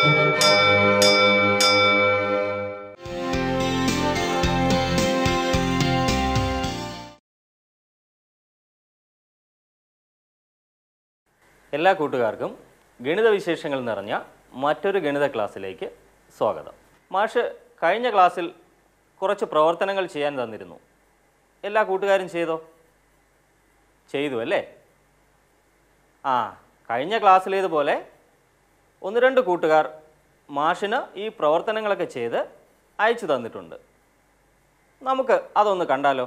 എല്ലാ കൂട്ടുകാർക്കും ഗണിത വിശേഷങ്ങൾ നിറഞ്ഞ മറ്റൊരു ഗണിത ക്ലാസ്സിലേക്ക് സ്വാഗതം മാഷ് കഴിഞ്ഞ ക്ലാസ്സിൽ കുറച്ച് പ്രവർത്തനങ്ങൾ ചെയ്യാൻ തന്നിരുന്നു എല്ലാ കൂട്ടുകാരും ചെയ്തോ ചെയ്തു അല്ലേ ആ കഴിഞ്ഞ ക്ലാസ്സിലേതുപോലെ ഒന്ന് രണ്ട് കൂട്ടുകാർ മാഷിന് ഈ പ്രവർത്തനങ്ങളൊക്കെ ചെയ്ത് അയച്ചു തന്നിട്ടുണ്ട് നമുക്ക് അതൊന്ന് കണ്ടാലോ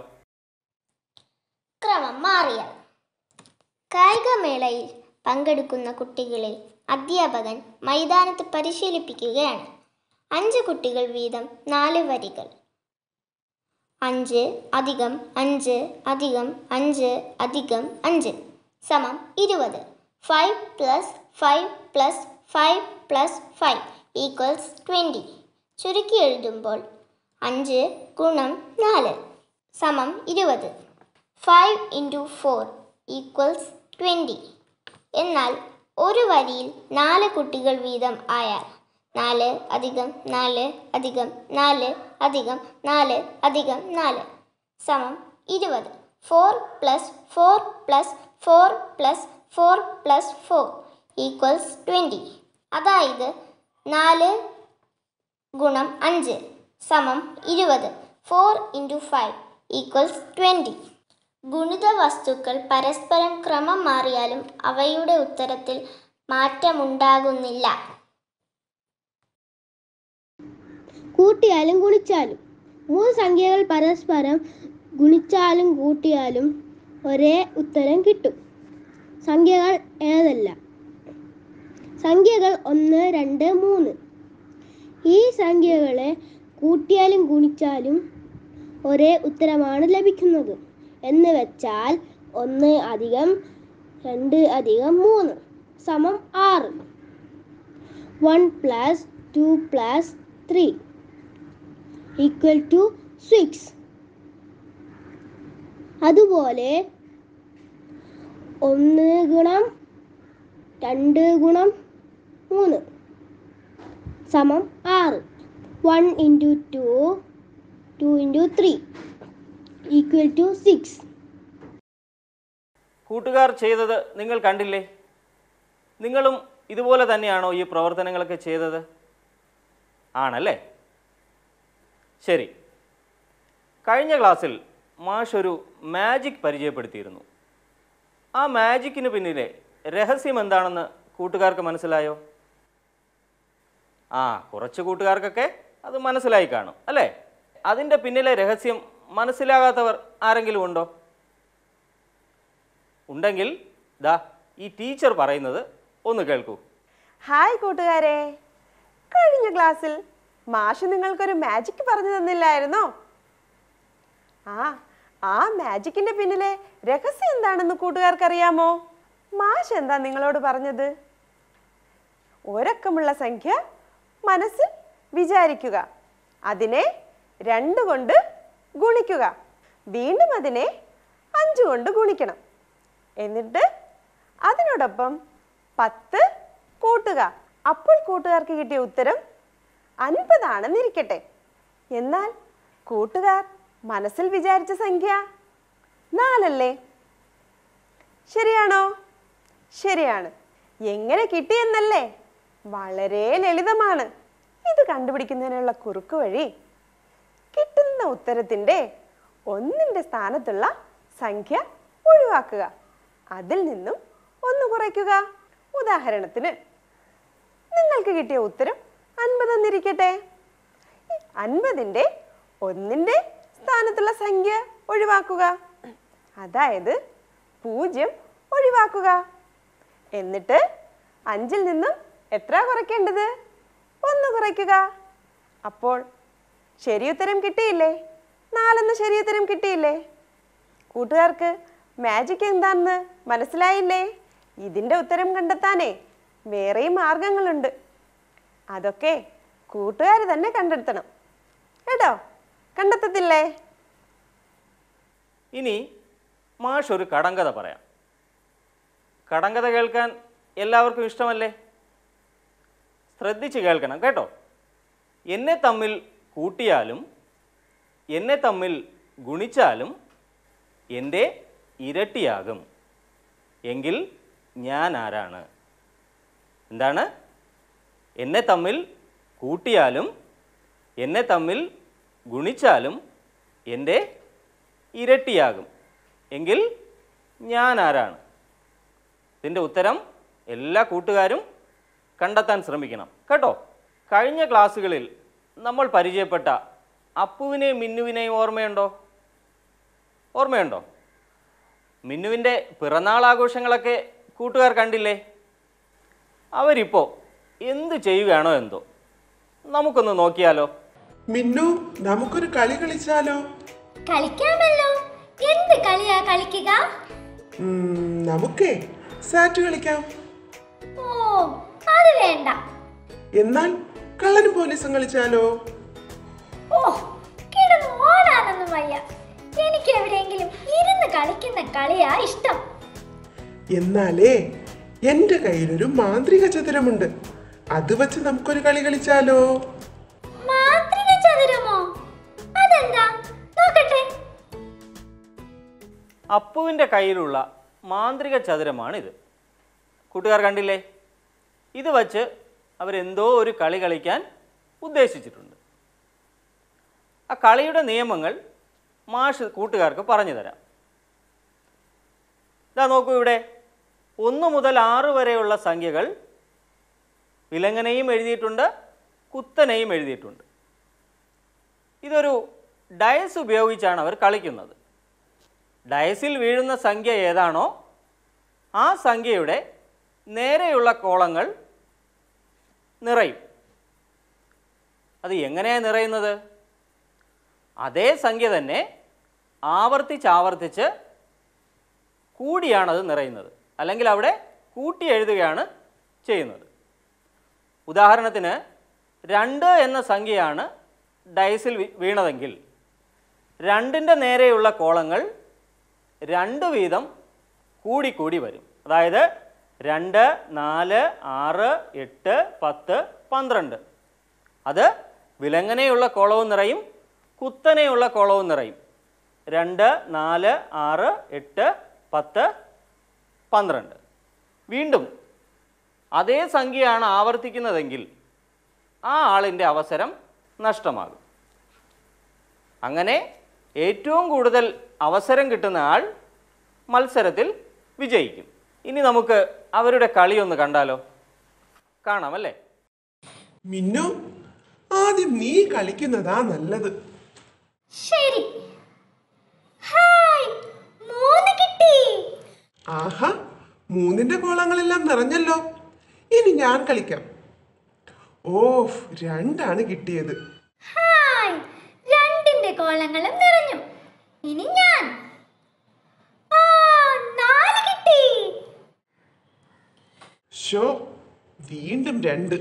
ക്രമം മാറിയാൽ കായികമേളയിൽ പങ്കെടുക്കുന്ന കുട്ടികളെ അധ്യാപകൻ മൈതാനത്ത് പരിശീലിപ്പിക്കുകയാണ് അഞ്ച് കുട്ടികൾ വീതം നാല് വരികൾ അഞ്ച് അധികം അഞ്ച് അധികം അഞ്ച് അധികം അഞ്ച് സമം ഇരുപത് five plus five plus five plus five equals twenty ചുരുക്കി എഴുതുമ്പോൾ അഞ്ച് ഗുണം നാല് സമം ഇരുപത് five into four equals twenty എന്നാൽ ഒരു വരിയിൽ നാല് കുട്ടികൾ വീതം ആയാൽ നാല് അധികം നാല് അധികം നാല് അധികം നാല് അധികം നാല് സമം ഇരുപത് four plus four plus four plus four plus four equals twenty അതായത് നാല് ഗുണം അഞ്ച് സമം ഇരുപത് four into five equals twenty ഗുണിത വസ്തുക്കൾ പരസ്പരം ക്രമം മാറിയാലും അവയുടെ ഉത്തരത്തിൽ മാറ്റമുണ്ടാകുന്നില്ല കൂട്ടിയാലും ഗുണിച്ചാലും മൂന്ന് സംഖ്യകൾ പരസ്പരം ഗുണിച്ചാലും കൂട്ടിയാലും ഒരേ ഉത്തരം കിട്ടും സംഖ്യകൾ ഏതെല്ലാം സംഖ്യകൾ ഒന്ന് രണ്ട് മൂന്ന് ഈ സംഖ്യകളെ കൂട്ടിയാലും ഗുണിച്ചാലും ഒരേ ഉത്തരമാണ് ലഭിക്കുന്നത് എന്ന് വെച്ചാൽ ഒന്ന് അധികം രണ്ട് അധികം മൂന്ന് സമം ആറ് one plus two plus three equal to six അതുപോലെ ഒന്ന് ഗുണം രണ്ട് ഗുണം മൂന്ന് സമം ആറ് one into two two into three equal to six കൂട്ടുകാർ ചെയ്തത് നിങ്ങൾ കണ്ടില്ലേ നിങ്ങളും ഇതുപോലെ തന്നെയാണോ ഈ പ്രവർത്തനങ്ങളൊക്കെ ചെയ്തത് ആണല്ലേ ശരി കഴിഞ്ഞ ക്ലാസ്സിൽ മാഷ് ഒരു മാജിക് പരിചയപ്പെടുത്തിയിരുന്നു ആ മാജിക്കിന് പിന്നിലെ രഹസ്യം എന്താണെന്ന് കൂട്ടുകാർക്ക് മനസ്സിലായോ ആ കുറച്ച് കൂട്ടുകാർക്കൊക്കെ അത് മനസ്സിലായി കാണും അല്ലേ അതിൻ്റെ പിന്നിലെ രഹസ്യം മനസ്സിലാകാത്തവർ ആരെങ്കിലും ഉണ്ടോ ഉണ്ടെങ്കിൽ ദാ ഈ ടീച്ചർ പറയുന്നത് ഒന്ന് കേൾക്കൂ ഹായ് കൂട്ടുകാരെ കഴിഞ്ഞ ക്ലാസ്സിൽ മാഷ് നിങ്ങൾക്കൊരു മാജിക് പറഞ്ഞു തന്നില്ലായിരുന്നോ ആ ആ മാജിക്കിന്റെ പിന്നിലെ രഹസ്യം എന്താണെന്ന് കൂട്ടുകാർക്കറിയാമോ മാഷ് എന്താ നിങ്ങളോട് പറഞ്ഞത് ഒരക്കമുള്ള സംഖ്യ മനസ്സിൽ വിചാരിക്കുക അതിനെ രണ്ട് കൊണ്ട് ഗുണിക്കുക വീണ്ടും അതിനെ അഞ്ച് കൊണ്ട് ഗുണിക്കണം എന്നിട്ട് അതിനോടൊപ്പം പത്ത് കൂട്ടുക അപ്പോൾ കൂട്ടുകാർക്ക് കിട്ടിയ ഉത്തരം അൻപതാണെന്നിരിക്കട്ടെ എന്നാൽ കൂട്ടുകാർ മനസ്സിൽ വിചാരിച്ച സംഖ്യ നാലല്ലേ ശരിയാണോ ശരിയാണ് എങ്ങനെ കിട്ടിയെന്നല്ലേ വളരെ ലളിതമാണ് ഇത് കണ്ടുപിടിക്കുന്നതിനുള്ള കുറുക്ക് വഴി കിട്ടുന്ന ഉത്തരത്തിൻ്റെ ഒന്നിൻ്റെ സ്ഥാനത്തുള്ള സംഖ്യ ഒഴിവാക്കുക അതിൽ നിന്നും ഒന്ന് കുറയ്ക്കുക ഉദാഹരണത്തിന് നിങ്ങൾക്ക് കിട്ടിയ ഉത്തരം അൻപത് എന്നിരിക്കട്ടെ അൻപതിൻ്റെ ഒന്നിൻ്റെ സ്ഥാനത്തുള്ള സംഖ്യ ഒഴിവാക്കുക അതായത് പൂജ്യം ഒഴിവാക്കുക എന്നിട്ട് അഞ്ചിൽ നിന്നും എത്ര കുറയ്ക്കേണ്ടത് ഒന്ന് കുറയ്ക്കുക അപ്പോൾ ശരിയുത്തരം കിട്ടിയില്ലേ നാലെന്ന് ശരിയുത്തരം കിട്ടിയില്ലേ കൂട്ടുകാർക്ക് മാജിക് എന്താണെന്ന് മനസ്സിലായില്ലേ ഇതിൻ്റെ ഉത്തരം കണ്ടെത്താനേ വേറെയും മാർഗങ്ങളുണ്ട് അതൊക്കെ കൂട്ടുകാർ തന്നെ കണ്ടെത്തണം കേട്ടോ കണ്ടെത്തത്തില്ലേ ഇനി മാഷ് ഒരു കടങ്കഥ പറയാം കടങ്കഥ കേൾക്കാൻ എല്ലാവർക്കും ഇഷ്ടമല്ലേ ശ്രദ്ധിച്ച് കേൾക്കണം കേട്ടോ എന്നെ തമ്മിൽ കൂട്ടിയാലും എന്നെ തമ്മിൽ ഗുണിച്ചാലും എൻ്റെ ഇരട്ടിയാകും എങ്കിൽ ഞാൻ ആരാണ് എന്താണ് എന്നെ തമ്മിൽ കൂട്ടിയാലും എന്നെ തമ്മിൽ ഗുണിച്ചാലും എൻ്റെ ഇരട്ടിയാകും എങ്കിൽ ഞാൻ ആരാണ് ഇതിൻ്റെ ഉത്തരം എല്ലാ കൂട്ടുകാരും കണ്ടെത്താൻ ശ്രമിക്കണം കേട്ടോ കഴിഞ്ഞ ക്ലാസ്സുകളിൽ നമ്മൾ പരിചയപ്പെട്ട അപ്പുവിനെയും മിന്നുവിനെയും ഓർമ്മയുണ്ടോ ഓർമ്മയുണ്ടോ മിന്നുവിൻ്റെ പിറന്നാൾ ആഘോഷങ്ങളൊക്കെ കൂട്ടുകാർ കണ്ടില്ലേ അവരിപ്പോൾ എന്ത് ചെയ്യുകയാണോ എന്തോ നമുക്കൊന്ന് നോക്കിയാലോ മിന്നു നമുക്കൊരു കളി കളിച്ചാലോ കളിക്കാമല്ലോ എന്ത് കളിയാ കളിക്കുക ഉം, നമുക്കേ സാറ്റ് കളിക്കാം ഓ അത് വേണ്ട എന്നാൽ കള്ളനും പോലീസും കളിച്ചാലോ ഓ കിടന്ന് ഓടാനൊന്നും വയ്യ എനിക്ക് എവിടെയെങ്കിലും ഇരുന്ന് കളിക്കുന്ന കളിയാ ഇഷ്ടം എന്നാലേ എന്റെ കയ്യിലൊരു മാന്ത്രിക ചതുരമുണ്ട് അത് വെച്ച് നമുക്കൊരു കളി കളിച്ചാലോ മാന്ത്രിക ചതുരമോ അതെന്താ നോക്കട്ടെ അപ്പുവിൻ്റെ കയ്യിലുള്ള മാന്ത്രിക ചതുരമാണിത് കൂട്ടുകാർ കണ്ടില്ലേ ഇത് വച്ച് അവരെന്തോ ഒരു കളി കളിക്കാൻ ഉദ്ദേശിച്ചിട്ടുണ്ട് ആ കളിയുടെ നിയമങ്ങൾ മാഷ് കൂട്ടുകാർക്ക് പറഞ്ഞു തരാം ഇതാ നോക്കൂ ഇവിടെ ഒന്ന് മുതൽ ആറ് വരെയുള്ള സംഖ്യകൾ വിലങ്ങനെയും എഴുതിയിട്ടുണ്ട് കുത്തനെയും എഴുതിയിട്ടുണ്ട് ഇതൊരു ഡയസ് ഉപയോഗിച്ചാണ് അവർ കളിക്കുന്നത് ഡയസിൽ വീഴുന്ന സംഖ്യ ഏതാണോ ആ സംഖ്യയുടെ നേരെയുള്ള കോളങ്ങൾ നിറയും അത് എങ്ങനെയാണ് നിറയുന്നത് അതേ സംഖ്യ തന്നെ ആവർത്തിച്ചാവർത്തിച്ച് കൂടിയാണത് നിറയുന്നത് അല്ലെങ്കിൽ അവിടെ കൂട്ടി എഴുതുകയാണ് ചെയ്യുന്നത് ഉദാഹരണത്തിന് രണ്ട് എന്ന സംഖ്യയാണ് ഡയസിൽ വി- വീണതെങ്കിൽ രണ്ടിൻ്റെ നേരെയുള്ള കോളങ്ങൾ രണ്ട് വീതം കൂടിക്കൂടി വരും അതായത് രണ്ട് നാല് ആറ് എട്ട് പത്ത് പന്ത്രണ്ട് അത് വിലങ്ങനെയുള്ള കോളവും നിറയും കുത്തനെയുള്ള കോളവും നിറയും രണ്ട് നാല് ആറ് എട്ട് പത്ത് പന്ത്രണ്ട് വീണ്ടും അതേ സംഖ്യയാണ് ആവർത്തിക്കുന്നതെങ്കിൽ ആ ആളിൻ്റെ അവസരം നഷ്ടമാകും അങ്ങനെ ഏറ്റവും കൂടുതൽ അവസരം കിട്ടുന്ന ആൾ മത്സരത്തിൽ വിജയിക്കും ഇനി നമുക്ക് അവരുടെ കളി ഒന്ന് കണ്ടാലോ കാണാം അല്ലേ മിന്നു ആദ്യം നീ കളിക്കുന്നതാ നല്ലത് ശരി ഹായ് മൂന്ന് കിട്ടി ആഹാ മൂന്നിന്റെ കോളങ്ങളെല്ലാം നിറഞ്ഞല്ലോ ഇനി ഞാൻ കളിക്കാം ഓഫ് രണ്ടാണ് കിട്ടിയത് ഹായ് രണ്ടിന്റെ കോളങ്ങളും നിറഞ്ഞു ഇനി ഞാൻ ആ നാല് കിട്ടി ഷോ വീണ്ടും രണ്ട്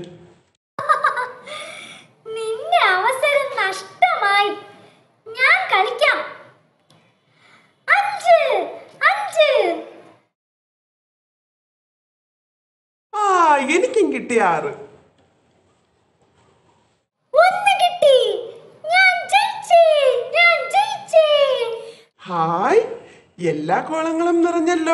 നിന്റെ അവസരം നഷ്ടമായി ഞാൻ കളിക്കാം അഞ്ച് അഞ്ച് ആ എനിക്കും കിട്ടി ആറ് ഒന്ന് കിട്ടി ഞാൻ ജയിച്ചേ ഞാൻ ജയിച്ചേ ഹായ് എല്ലാ കോളങ്ങളും നിറഞ്ഞല്ലോ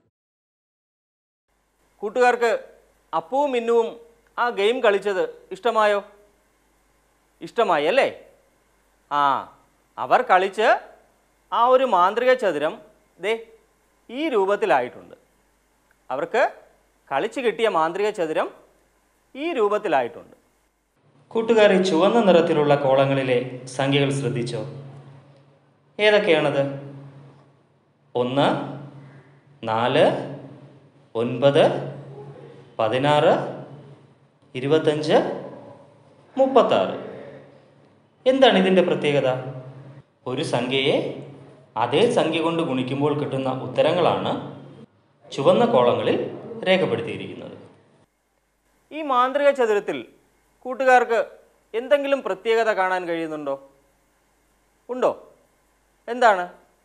കൂട്ടുകാർക്ക് അപ്പുവും മിന്നുവും ആ ഗെയിം കളിച്ചത് ഇഷ്ടമായോ ഇഷ്ടമായി അല്ലേ ആ അവർ കളിച്ച് ആ ഒരു മാന്ത്രിക ചതുരം ദേ ഈ രൂപത്തിലായിട്ടുണ്ട് അവർക്ക് കളിച്ച് കിട്ടിയ മാന്ത്രിക ചതുരം ഈ രൂപത്തിലായിട്ടുണ്ട് കൂട്ടുകാർ ഈ ചുവന്ന നിറത്തിലുള്ള കോളങ്ങളിലെ സംഖ്യകൾ ശ്രദ്ധിച്ചോ ഏതൊക്കെയാണത് ഒന്ന് നാല് ഒൻപത് പതിനാറ് ഇരുപത്തഞ്ച് മുപ്പത്താറ് എന്താണ് ഇതിൻ്റെ പ്രത്യേകത ഒരു സംഖ്യയെ അതേ സംഖ്യ കൊണ്ട് ഗുണിക്കുമ്പോൾ കിട്ടുന്ന ഉത്തരങ്ങളാണ് ചുവന്ന കോളങ്ങളിൽ രേഖപ്പെടുത്തിയിരിക്കുന്നത് ഈ മാന്ത്രിക ചതുരത്തിൽ കൂട്ടുകാർക്ക് എന്തെങ്കിലും പ്രത്യേകത കാണാൻ കഴിയുന്നുണ്ടോ ഉണ്ടോ എന്താണ്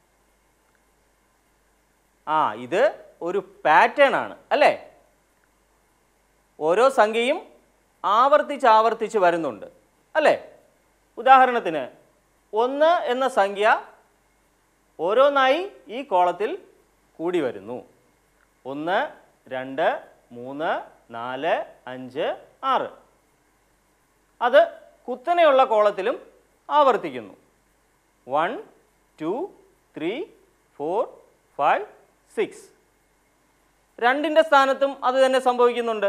ആ ഇത് ഒരു പാറ്റേൺ ആണ് അല്ലേ ഓരോ സംഖ്യയും ആവർത്തിച്ച് ആവർത്തിച്ച് വരുന്നുണ്ട് അല്ലേ ഉദാഹരണത്തിന് ഒന്ന് എന്ന സംഖ്യ ഓരോന്നായി ഈ കോളത്തിൽ കൂടി വരുന്നു ഒന്ന് രണ്ട് മൂന്ന് നാല് അഞ്ച് ആറ് അത് കുത്തനെയുള്ള കോളത്തിലും ആവർത്തിക്കുന്നു one two three four five six രണ്ടിൻ്റെ സ്ഥാനത്തും അത് തന്നെ സംഭവിക്കുന്നുണ്ട്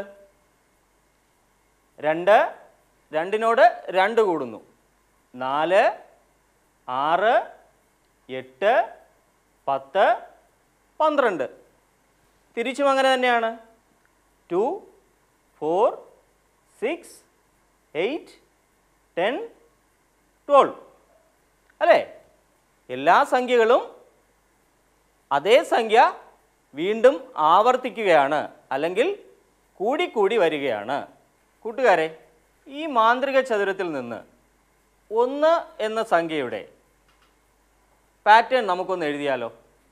രണ്ട് രണ്ടിനോട് രണ്ട് കൂടുന്നു നാല് ആറ് എട്ട് പത്ത് പന്ത്രണ്ട് തിരിച്ചും അങ്ങനെ തന്നെയാണ് two four six eight ten twelve അല്ലേ എല്ലാ സംഖ്യകളും അതേ സംഖ്യ വീണ്ടും ആവർത്തിക്കുകയാണ് അല്ലെങ്കിൽ കൂടിക്കൂടി വരികയാണ് കൂട്ടുകാരെ ഈ മാന്ത്രിക ചതുരത്തിൽ നിന്ന് ഒന്ന് എന്ന സംഖ്യയുടെ പാറ്റേൺ നമുക്കൊന്ന് എഴുതിയാലോ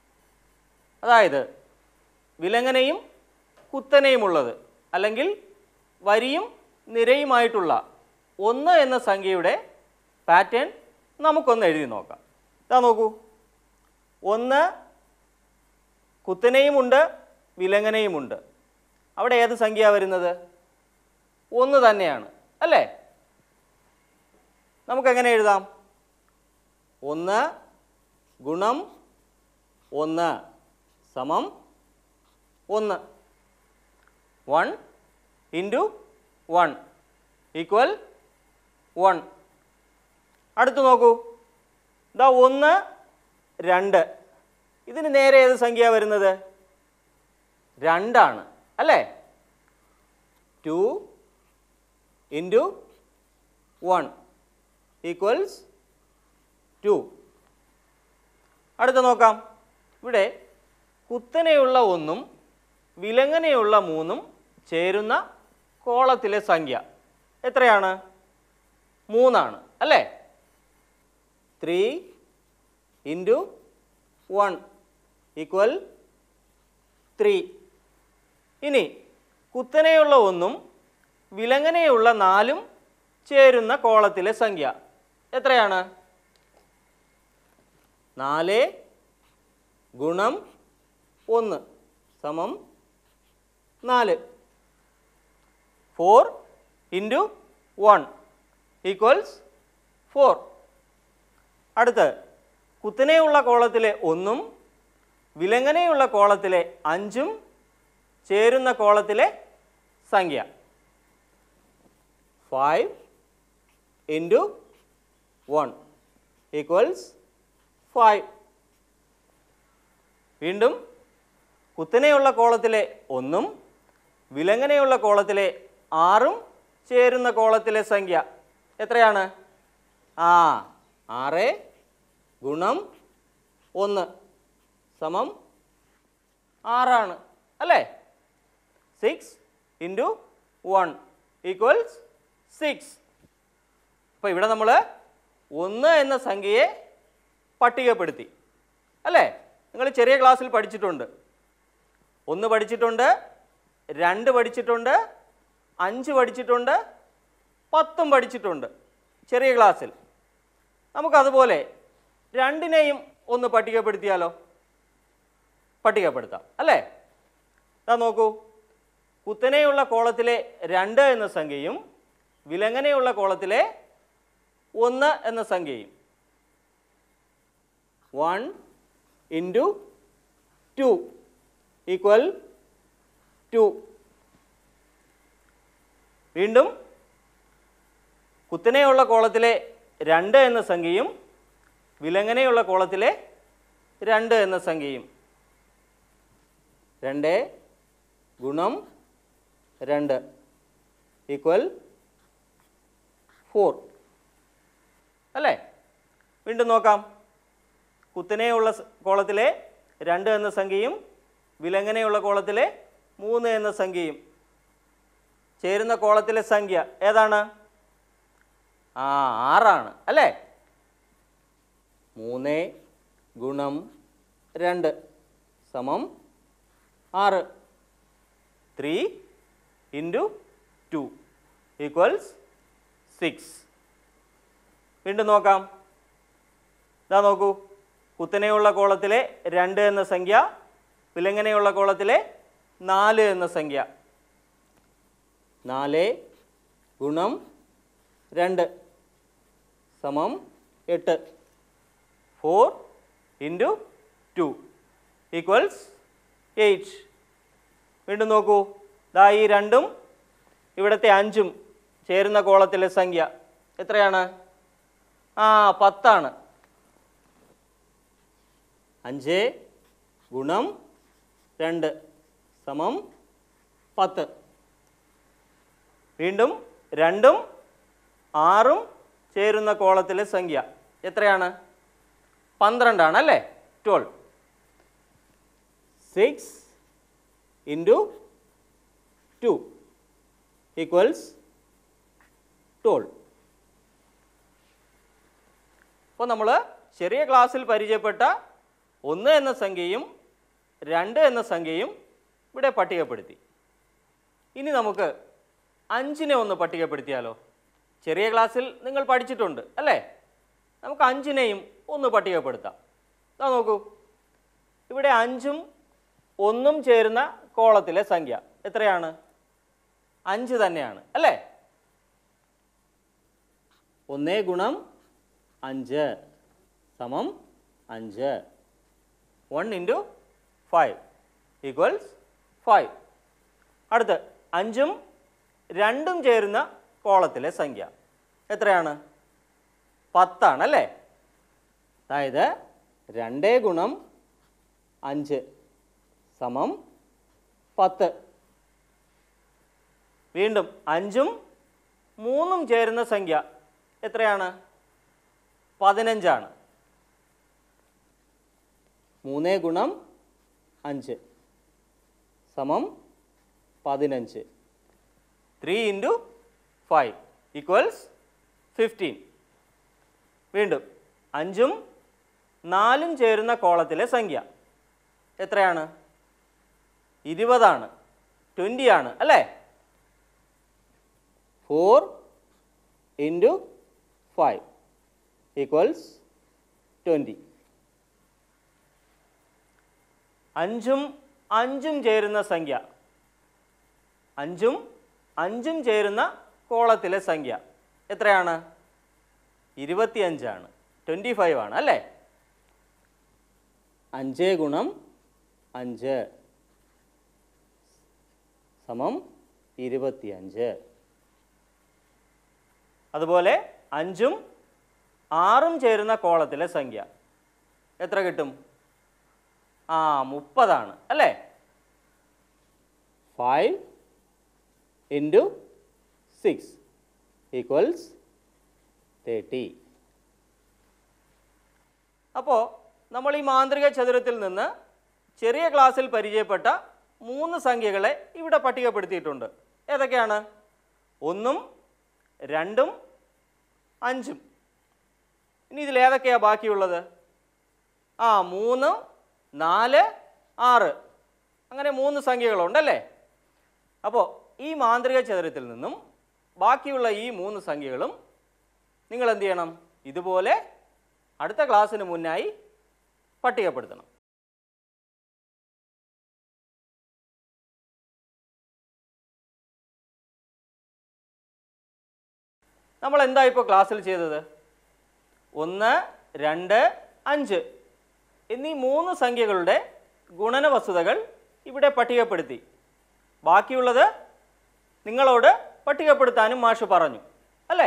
അതായത് വിലങ്ങനെയും കുത്തനെയുമുള്ളത് അല്ലെങ്കിൽ വരിയും നിരയുമായിട്ടുള്ള ഒന്ന് എന്ന സംഖ്യയുടെ പാറ്റേൺ നമുക്കൊന്ന് എഴുതി നോക്കാം ഇതാ നോക്കൂ ഒന്ന് കുത്തനെയുമുണ്ട് വിലങ്ങനെയുമുണ്ട് അവിടെ ഏത് സംഖ്യ വരുന്നത് ഒന്ന് തന്നെയാണ് അല്ലേ നമുക്കെങ്ങനെ എഴുതാം ഒന്ന് ഗുണം ഒന്ന് സമം ഒന്ന് one into one equal one അടുത്ത് നോക്കൂ ഇതാ ഒന്ന് രണ്ട് ഇതിന് നേരെ ഏത് സംഖ്യ വരുന്നത് രണ്ടാണ് അല്ലേ two into one equals two അടുത്ത നോക്കാം ഇവിടെ കുത്തനെയുള്ള ഒന്നും വിലങ്ങനെയുള്ള മൂന്നും ചേരുന്ന കോളത്തിലെ സംഖ്യ എത്രയാണ് മൂന്നാണ് അല്ലേ three into one equal three ഇനി കുത്തനെയുള്ള ഒന്നും വിലങ്ങനെയുള്ള നാലും ചേരുന്ന കോളത്തിലെ സംഖ്യ എത്രയാണ് നാല് ഗുണം ഒന്ന് സമം നാല് four into one equals four അടുത്ത് കുത്തനെയുള്ള കോളത്തിലെ ഒന്നും വിലങ്ങനെയുള്ള കോളത്തിലെ അഞ്ചും ചേരുന്ന കോളത്തിലെ സംഖ്യ five into one equals five വീണ്ടും കുത്തനെയുള്ള കോളത്തിലെ ഒന്നും വിലങ്ങനെയുള്ള കോളത്തിലെ ആറും ചേരുന്ന കോളത്തിലെ സംഖ്യ എത്രയാണ് ആ ആറ് ഗുണം ഒന്ന് സമം ആറാണ് അല്ലേ six into one equals six അപ്പോൾ ഇവിടെ നമ്മൾ ഒന്ന് എന്ന സംഖ്യയെ പട്ടികപ്പെടുത്തി അല്ലേ നിങ്ങൾ ചെറിയ ക്ലാസ്സിൽ പഠിച്ചിട്ടുണ്ട് ഒന്ന് പഠിച്ചിട്ടുണ്ട് രണ്ട് പഠിച്ചിട്ടുണ്ട് അഞ്ച് പഠിച്ചിട്ടുണ്ട് പത്തും പഠിച്ചിട്ടുണ്ട് ചെറിയ ക്ലാസ്സിൽ നമുക്കതുപോലെ രണ്ടിനെയും ഒന്ന് പട്ടികപ്പെടുത്തിയാലോ പട്ടികപ്പെടുത്താം അല്ലേ ഇതാ നോക്കൂ കുത്തനെയുള്ള കോളത്തിലെ രണ്ട് എന്ന സംഖ്യയും വിലങ്ങനെയുള്ള കോളത്തിലെ ഒന്ന് എന്ന സംഖ്യയും one into two equal two വീണ്ടും കുത്തനെയുള്ള കോളത്തിലെ രണ്ട് എന്ന സംഖ്യയും വിലങ്ങനെയുള്ള കോളത്തിലെ രണ്ട് എന്ന സംഖ്യയും രണ്ട് ഗുണം രണ്ട് ഈക്വൽ ഫോർ അല്ലേ വീണ്ടും നോക്കാം കുത്തനെയുള്ള സ് കോളത്തിലെ രണ്ട് എന്ന സംഖ്യയും വിലങ്ങനെയുള്ള കോളത്തിലെ മൂന്ന് എന്ന സംഖ്യയും ചേരുന്ന കോളത്തിലെ സംഖ്യ ഏതാണ് ആ ആറാണ് അല്ലേ മൂന്ന് ഗുണം രണ്ട് സമം ആറ് three into two equals six വീണ്ടും നോക്കാം ഇതാ നോക്കൂ കുത്തനെയുള്ള കോളത്തിലെ രണ്ട് എന്ന സംഖ്യ വിലങ്ങനെയുള്ള കോളത്തിലെ നാല് എന്ന സംഖ്യ നാല് ഗുണം രണ്ട് സമം എട്ട് four into two equals eight വീണ്ടും നോക്കൂ ദാ ഈ രണ്ടും ഇവിടുത്തെ അഞ്ചും ചേരുന്ന കോളത്തിലെ സംഖ്യ എത്രയാണ് ആ പത്താണ് അഞ്ച് ഗുണം രണ്ട് സമം പത്ത് വീണ്ടും രണ്ടും ആറും ചേരുന്ന കോളത്തിലെ സംഖ്യ എത്രയാണ് പന്ത്രണ്ടാണ് അല്ലേ twelve six into two equals twelve അപ്പോൾ നമ്മൾ ചെറിയ ക്ലാസ്സിൽ പരിചയപ്പെട്ട ഒന്ന് എന്ന സംഖ്യയും രണ്ട് എന്ന സംഖ്യയും ഇവിടെ പട്ടികപ്പെടുത്തി ഇനി നമുക്ക് അഞ്ചിനെ ഒന്ന് പട്ടികപ്പെടുത്തിയാലോ ചെറിയ ക്ലാസ്സിൽ നിങ്ങൾ പഠിച്ചിട്ടുണ്ട് അല്ലേ നമുക്ക് അഞ്ചിനെയും ഒന്ന് പട്ടികപ്പെടുത്താം ഇതാ നോക്കൂ ഇവിടെ അഞ്ചും ഒന്നും ചേരുന്ന കോളത്തിലെ സംഖ്യ എത്രയാണ് അഞ്ച് തന്നെയാണ് അല്ലേ ഒന്നേ ഗുണം അഞ്ച് സമം അഞ്ച് one into five equals five അടുത്ത് അഞ്ചും രണ്ടും ചേരുന്ന കോളത്തിലെ സംഖ്യ എത്രയാണ് പത്താണ് അല്ലേ അതായത് രണ്ടേ ഗുണം അഞ്ച് സമം പത്ത് വീണ്ടും അഞ്ചും മൂന്നും ചേരുന്ന സംഖ്യ എത്രയാണ് പതിനഞ്ചാണ് മൂന്ന് ഗുണം അഞ്ച് സമം പതിനഞ്ച് three into five equals fifteen വീണ്ടും അഞ്ചും നാലും ചേരുന്ന കോളത്തിലെ സംഖ്യ എത്രയാണ് ഇരുപതാണ് ട്വൻ്റി ആണ് അല്ലേ four into five equals twenty അഞ്ചും അഞ്ചും ചേരുന്ന സംഖ്യ അഞ്ചും അഞ്ചും ചേരുന്ന കോളത്തിലെ സംഖ്യ എത്രയാണ് ഇരുപത്തിയഞ്ചാണ് ട്വൻറ്റി ഫൈവ് ആണ് അല്ലേ അഞ്ച് ഗുണം അഞ്ച് സമം ഇരുപത്തിയഞ്ച് അതുപോലെ അഞ്ചും ആറും ചേരുന്ന കോളത്തിലെ സംഖ്യ എത്ര കിട്ടും ആ മുപ്പതാണ് അല്ലേ five into six equals thirty അപ്പോൾ നമ്മൾ ഈ മാന്ത്രിക ചതുരത്തിൽ നിന്ന് ചെറിയ ക്ലാസ്സിൽ പരിചയപ്പെട്ട മൂന്ന് സംഖ്യകളെ ഇവിടെ പട്ടികപ്പെടുത്തിയിട്ടുണ്ട് ഏതൊക്കെയാണ് ഒന്നും രണ്ടും അഞ്ചും ഇനി ഇതിൽ ഏതൊക്കെയാണ് ബാക്കിയുള്ളത് ആ മൂന്ന് നാല് ആറ് അങ്ങനെ മൂന്ന് സംഖ്യകളുണ്ടല്ലേ അപ്പോൾ ഈ മാന്ത്രിക ചതുരത്തിൽ നിന്നും ബാക്കിയുള്ള ഈ മൂന്ന് സംഖ്യകളും നിങ്ങൾ എന്ത് ചെയ്യണം ഇതുപോലെ അടുത്ത ക്ലാസ്സിന് മുന്നായി പട്ടികപ്പെടുത്തണം നമ്മൾ എന്താ ഇപ്പോൾ ക്ലാസ്സിൽ ചെയ്തത് ഒന്ന് രണ്ട് അഞ്ച് എന്നീ മൂന്ന് സംഖ്യകളുടെ ഗുണന വസ്തുതകൾ ഇവിടെ പട്ടികപ്പെടുത്തി ബാക്കിയുള്ളത് നിങ്ങളോട് പട്ടികപ്പെടുത്താനും മാഷ് പറഞ്ഞു അല്ലേ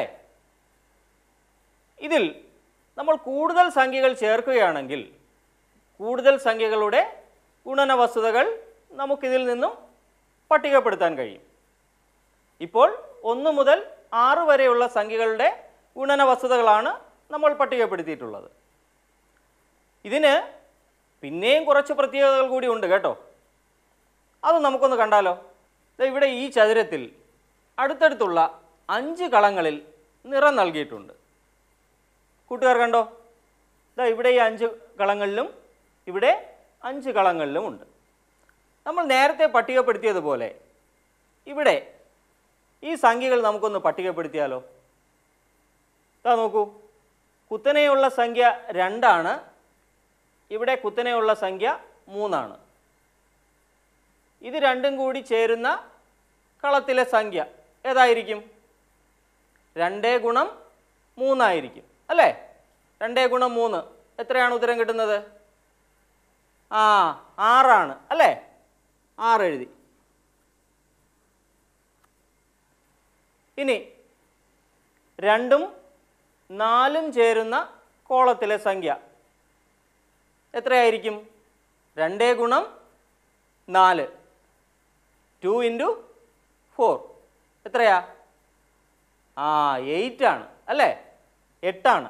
ഇതിൽ നമ്മൾ കൂടുതൽ സംഖ്യകൾ ചേർക്കുകയാണെങ്കിൽ കൂടുതൽ സംഖ്യകളുടെ ഗുണന വസ്തുതകൾ നമുക്കിതിൽ നിന്നും പട്ടികപ്പെടുത്താൻ കഴിയും ഇപ്പോൾ ഒന്ന് മുതൽ ആറ് വരെയുള്ള സംഖ്യകളുടെ ഗുണന വസ്തുതകളാണ് നമ്മൾ പട്ടികപ്പെടുത്തിയിട്ടുള്ളത് ഇതിന് പിന്നെയും കുറച്ച് പ്രത്യേകതകൾ കൂടി ഉണ്ട് കേട്ടോ അത് നമുക്കൊന്ന് കണ്ടാലോ ദേ ഇവിടെ ഈ ചതുരത്തിൽ അടുത്തടുത്തുള്ള അഞ്ച് കളങ്ങളിൽ നിറം നൽകിയിട്ടുണ്ട് കൂട്ടുകാർ കണ്ടോ ഇതാ ഇവിടെ ഈ അഞ്ച് കളങ്ങളിലും ഇവിടെ അഞ്ച് കളങ്ങളിലും ഉണ്ട് നമ്മൾ നേരത്തെ പട്ടികപ്പെടുത്തിയതുപോലെ ഇവിടെ ഈ സംഖ്യകൾ നമുക്കൊന്ന് പട്ടികപ്പെടുത്തിയാലോ ഇതാ നോക്കൂ കുത്തനെയുള്ള സംഖ്യ രണ്ടാണ് ഇവിടെ കുത്തനെയുള്ള സംഖ്യ മൂന്നാണ് ഇത് രണ്ടും കൂടി ചേരുന്ന കളത്തിലെ സംഖ്യ ഏതായിരിക്കും രണ്ടേ ഗുണം മൂന്നായിരിക്കും അല്ലേ രണ്ടേ ഗുണം മൂന്ന് എത്രയാണ് ഉത്തരം കിട്ടുന്നത് ആ ആറാണ് അല്ലേ ആറ് എഴുതി ഇനി രണ്ടും നാലും ചേരുന്ന കോളത്തിലെ സംഖ്യ എത്രയായിരിക്കും രണ്ടേ ഗുണം നാല് ടു ഇൻറ്റു ഫോർ എത്രയാ ആ എയ്റ്റ് ആണ് അല്ലേ എട്ടാണ്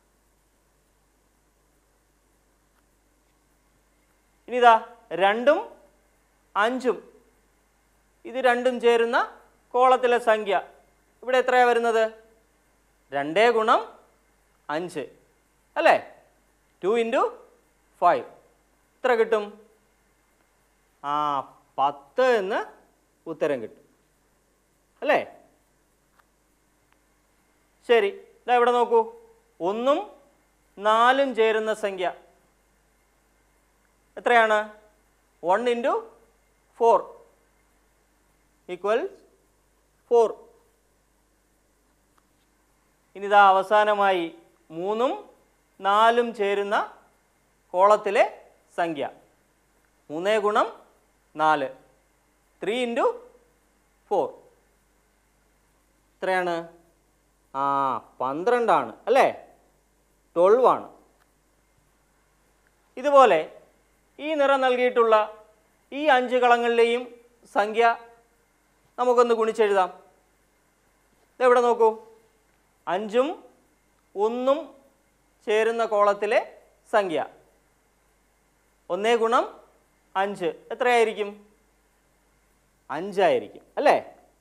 ഇനി ഇതാ രണ്ടും അഞ്ചും ഇത് രണ്ടും ചേരുന്ന കോളത്തിലെ സംഖ്യ ഇവിടെ എത്രയാണ് വരുന്നത് രണ്ടേ ഗുണം അഞ്ച് അല്ലേ ടു ഇൻറ്റു ഫൈവ് എത്ര കിട്ടും ആ പത്ത് എന്ന് ഉത്തരം കിട്ടും അല്ലേ ശരി ഇതാ ഇവിടെ നോക്കൂ ഒന്നും നാലും ചേരുന്ന സംഖ്യ എത്രയാണ് one into four equal four ഇനിതാ അവസാനമായി മൂന്നും നാലും ചേരുന്ന കോളത്തിലെ സംഖ്യ മൂന്നേ ഗുണം നാല് ത്രീ ഇൻറ്റു ഫോർ എത്രയാണ് ആ പന്ത്രണ്ടാണ് അല്ലേ ട്വൽവ് ആണ് ഇതുപോലെ ഈ നിറം നൽകിയിട്ടുള്ള ഈ അഞ്ച് കളങ്ങളിലെയും സംഖ്യ നമുക്കൊന്ന് ഗുണിച്ചെഴുതാം ഇതെവിടെ നോക്കൂ അഞ്ചും ഒന്നും ചേരുന്ന കോളത്തിലെ സംഖ്യ ഒന്നേ ഗുണം അഞ്ച് എത്രയായിരിക്കും അഞ്ചായിരിക്കും അല്ലേ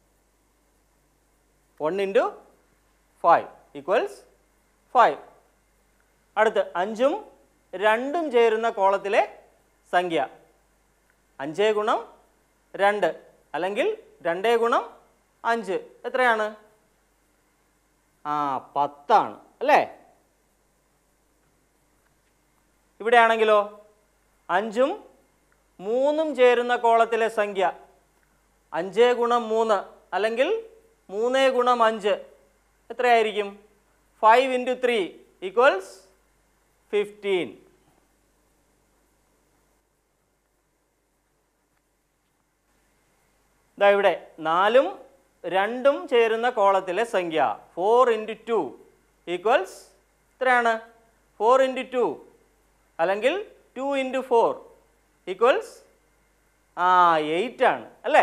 one into five equals five അടുത്ത് അഞ്ചും രണ്ടും ചേരുന്ന കോളത്തിലെ സംഖ്യ അഞ്ചേ ഗുണം രണ്ട് അല്ലെങ്കിൽ രണ്ടേ ഗുണം അഞ്ച് എത്രയാണ് ആ പത്താണ് അല്ലേ ഇവിടെയാണെങ്കിലോ അഞ്ചും മൂന്നും ചേരുന്ന കോളത്തിലെ സംഖ്യ അഞ്ചേ ഗുണം മൂന്ന് അല്ലെങ്കിൽ മൂന്നേ ഗുണം അഞ്ച് എത്രയായിരിക്കും five into three equals fifteen ഇതാ ഇവിടെ നാലും രണ്ടും ചേരുന്ന കോളത്തിലെ സംഖ്യ ഫോർ ഇൻറ്റു ടു ഈക്വൽസ് എത്രയാണ് ഫോർ ഇൻറ്റു ടു അല്ലെങ്കിൽ ടു ഇൻറ്റു ഫോർ ഈക്വൽസ് ആ എയ്റ്റ് ആണ് അല്ലേ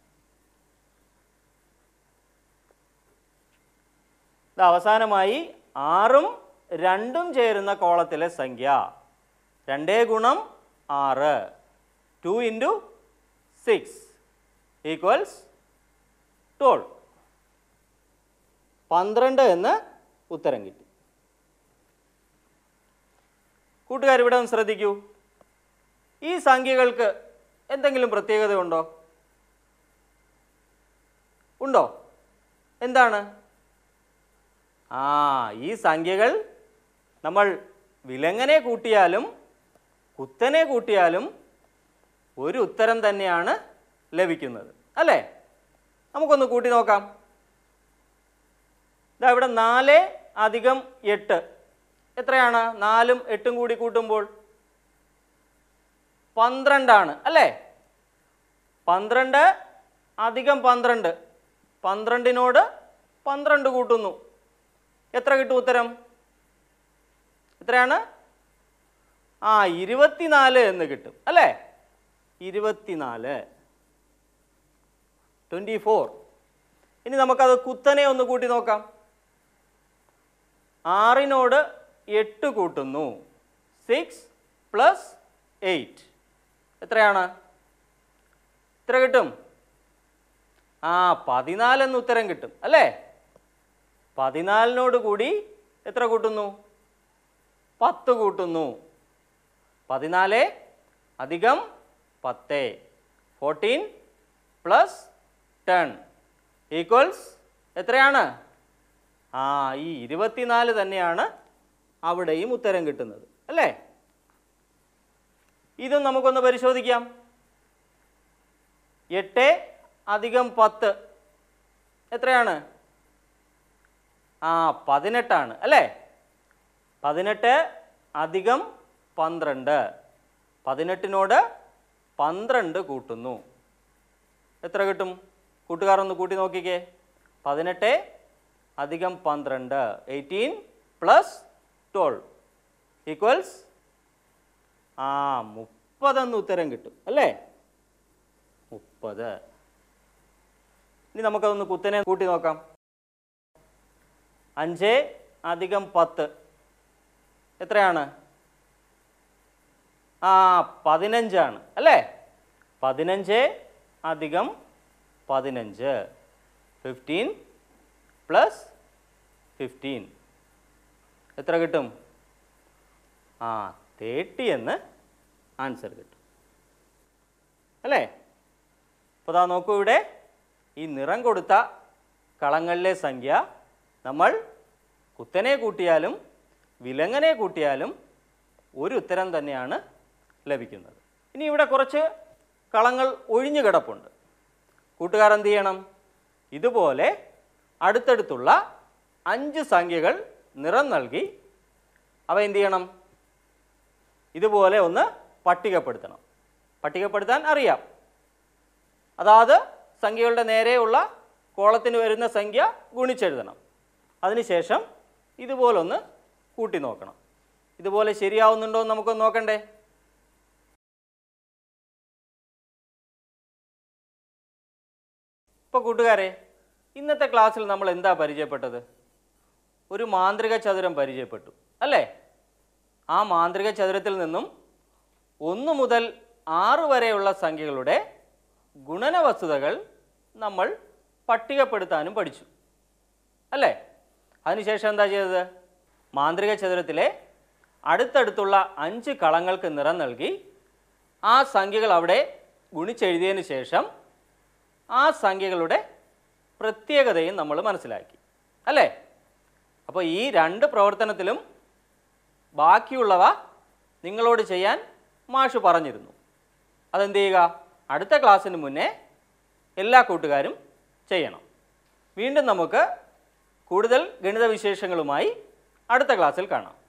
ഇത് അവസാനമായി ആറും രണ്ടും ചേരുന്ന കോളത്തിലെ സംഖ്യ രണ്ടേ ഗുണം ആറ് two into six equals twelve പന്ത്രണ്ട് എന്ന് ഉത്തരം കിട്ടി കൂട്ടുകാർ ഇവിടെ ഒന്ന് ശ്രദ്ധിക്കൂ ഈ സംഖ്യകൾക്ക് എന്തെങ്കിലും പ്രത്യേകത ഉണ്ടോ ഉണ്ടോ എന്താണ് ആ ഈ സംഖ്യകൾ നമ്മൾ വിലങ്ങനെ കൂട്ടിയാലും കുത്തനെ കൂട്ടിയാലും ഒരു ഉത്തരം തന്നെയാണ് ലഭിക്കുന്നത് അല്ലേ നമുക്കൊന്ന് കൂട്ടി നോക്കാം ഇതാ ഇവിടെ നാല് അധികം എട്ട് എത്രയാണ് നാലും എട്ടും കൂടി കൂട്ടുമ്പോൾ പന്ത്രണ്ടാണ് അല്ലേ പന്ത്രണ്ട് അധികം പന്ത്രണ്ട് പന്ത്രണ്ടിനോട് പന്ത്രണ്ട് കൂട്ടുന്നു എത്ര കിട്ടും ഉത്തരം എത്രയാണ് ആ ഇരുപത്തിനാല് എന്ന് കിട്ടും അല്ലേ ഇരുപത്തിനാല് ട്വൻറ്റി ഫോർ ഇനി നമുക്കത് കുത്തനെ ഒന്ന് കൂട്ടി നോക്കാം ആറിനോട് എട്ട് കൂട്ടുന്നു സിക്സ് പ്ലസ് എയ്റ്റ് എത്രയാണ് എത്ര കിട്ടും ആ പതിനാലെന്ന് ഉത്തരം കിട്ടും അല്ലേ പതിനാലിനോട് കൂടി എത്ര കൂട്ടുന്നു പത്ത് കൂട്ടുന്നു പതിനാല് അധികം പത്ത് ഫോർട്ടീൻ പ്ലസ് ടെൻ ഈക്വൽസ് എത്രയാണ് ആ ഈ ഇരുപത്തിനാല് തന്നെയാണ് അവിടെയും ഉത്തരം കിട്ടുന്നത് അല്ലേ ഇതും നമുക്കൊന്ന് പരിശോധിക്കാം എട്ട് അധികം പത്ത് എത്രയാണ് ആ പതിനെട്ടാണ് അല്ലേ പതിനെട്ട് അധികം പന്ത്രണ്ട് പതിനെട്ടിനോട് പന്ത്രണ്ട് കൂട്ടുന്നു എത്ര കിട്ടും കൂട്ടുകാർ ഒന്ന് കൂട്ടി നോക്കിക്കേ പതിനെട്ട് അധികം പന്ത്രണ്ട് എയ്റ്റീൻ പ്ലസ് ട്വൽവ് ഈക്വൽസ് ആ മുപ്പതെന്ന് ഉത്തരം കിട്ടും അല്ലേ മുപ്പത് ഇനി നമുക്കതൊന്ന് കുത്തനെ കൂട്ടി നോക്കാം അഞ്ച് അധികം പത്ത് എത്രയാണ് ആ പതിനഞ്ചാണ് അല്ലേ പതിനഞ്ച് അധികം പതിനഞ്ച് ഫിഫ്റ്റീൻ പ്ലസ് ഫിഫ്റ്റീൻ എത്ര കിട്ടും ആ തേർട്ടി എന്ന് ആൻസർ കിട്ടും അല്ലേ അപ്പോൾ ദാ നോക്കൂ ഇവിടെ ഈ നിറം കൊടുത്ത കളങ്ങളിലെ സംഖ്യ നമ്മൾ കുത്തനെ കൂട്ടിയാലും വിലങ്ങനെ കൂട്ടിയാലും ഒരു ഉത്തരം തന്നെയാണ് ലഭിക്കുന്നത് ഇനി ഇവിടെ കുറച്ച് കളങ്ങൾ ഒഴിഞ്ഞു കിടപ്പുണ്ട് കൂട്ടുകാർ എന്ത് ചെയ്യണം ഇതുപോലെ അടുത്തടുത്തുള്ള അഞ്ച് സംഖ്യകൾ നിറം നൽകി അവ എന്ത് ചെയ്യണം ഇതുപോലെ ഒന്ന് പട്ടികപ്പെടുത്തണം പട്ടികപ്പെടുത്താൻ അറിയാം അതാത് സംഖ്യകളുടെ നേരെയുള്ള കോളത്തിന് വരുന്ന സംഖ്യ ഗുണിച്ചെഴുതണം അതിനുശേഷം ഇതുപോലൊന്ന് കൂട്ടി നോക്കണം ഇതുപോലെ ശരിയാവുന്നുണ്ടോ എന്ന് നമുക്കൊന്ന് നോക്കണ്ടേ ഇപ്പോൾ കൂട്ടുകാരെ ഇന്നത്തെ ക്ലാസ്സിൽ നമ്മൾ എന്താ പരിചയപ്പെട്ടത് ഒരു മാന്ത്രിക ചതുരം പരിചയപ്പെട്ടു അല്ലേ ആ മാന്ത്രിക ചതുരത്തിൽ നിന്നും ഒന്ന് മുതൽ ആറ് വരെയുള്ള സംഖ്യകളുടെ ഗുണന വസ്തുതകൾ നമ്മൾ പട്ടികപ്പെടുത്താനും പഠിച്ചു അല്ലേ അതിനുശേഷം എന്താ ചെയ്തത് മാന്ത്രിക ചതുരത്തിലെ അടുത്തടുത്തുള്ള അഞ്ച് കളങ്ങൾക്ക് നിറം നൽകി ആ സംഖ്യകൾ അവിടെ ഗുണിച്ചെഴുതിയതിന് ശേഷം ആ സംഖ്യകളുടെ പ്രത്യേകതയും നമ്മൾ മനസ്സിലാക്കി അല്ലേ അപ്പോൾ ഈ രണ്ട് പ്രവർത്തനത്തിലും ബാക്കിയുള്ളവ നിങ്ങളോട് ചെയ്യാൻ മാഷ് പറഞ്ഞിരുന്നു അതെന്ത് ചെയ്യുക അടുത്ത ക്ലാസ്സിന് മുന്നേ എല്ലാ കൂട്ടുകാരും ചെയ്യണം വീണ്ടും നമുക്ക് കൂടുതൽ ഗണിത വിശേഷങ്ങളുമായി അടുത്ത ക്ലാസ്സിൽ കാണാം